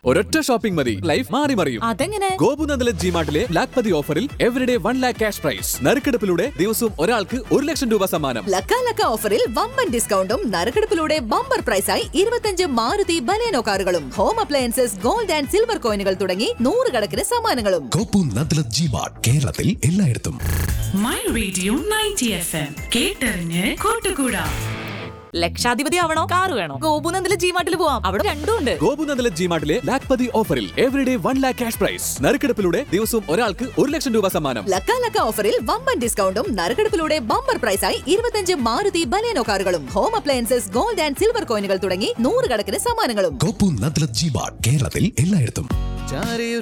ഒരൊറ്റ ഷോപ്പിംഗ് മതി ലൈഫ് മാറി മറിയും അതെങ്ങനെ ഗോപുനന്ദല ജിമാർട്ടിലെ ലാഖ് പതി ഓഫറിൽ everyday one lakh cash prize നറുക്കെടുപ്പിലൂടെ ദിവസവും ഒരാൾക്ക് ഒരു ലക്ഷം രൂപ സമ്മാനം ലക്ക ലക്ക ഓഫറിൽ വമ്പൻ ഡിസ്കൗണ്ടും നറുക്കെടുപ്പിലൂടെ ബമ്പർ പ്രൈസായി ഇരുപത്തഞ്ച് മാരുതി ബലേനോ കാറുകളും home appliances gold and silver കോയിനുകൾ തുടങ്ങി നൂറുകണക്കിന് സമ്മാനങ്ങളും കോപ്പു നദ്ല ജിമാർട്ട് കേരളത്തിൽ എല്ലായിടത്തും my radio ninety F M കേട്ടറിഞ്ഞ് കൂട്ടുകൂടാ ലക്ഷാധിപതി ആവണോ കാറ് വേണോ ഗോപുനന്ദിലെ ജിമാർട്ടിൽ പോവാം അവിടെ രണ്ടും ഉണ്ട് ഗോപുനന്ദല ജിമാർട്ടിലെ ലാഖ് പതി ഓഫറിൽ everyday one lakh cash prize നറുക്കെടുപ്പിലൂടെ ദിവസവും ഒരാൾക്ക് ഒരു ലക്ഷം രൂപ സമ്മാനം ലക്ക ലക്ക ഓഫറിൽ വമ്പൻ ഡിസ്കൗണ്ടും നറുക്കെടുപ്പിലൂടെ ബമ്പർ പ്രൈസായി ഇരുപത്തഞ്ച് മാരുതി ബലേനോ കാറുകളും home appliances gold and silver കോയിനുകൾ തുടങ്ങി നൂറുകണക്കിന് സമ്മാനങ്ങളും കോപ്പു നദ്ല ജിമാർട്ട് കേരളത്തിൽ എല്ലായിടത്തും ചാരിയൊരു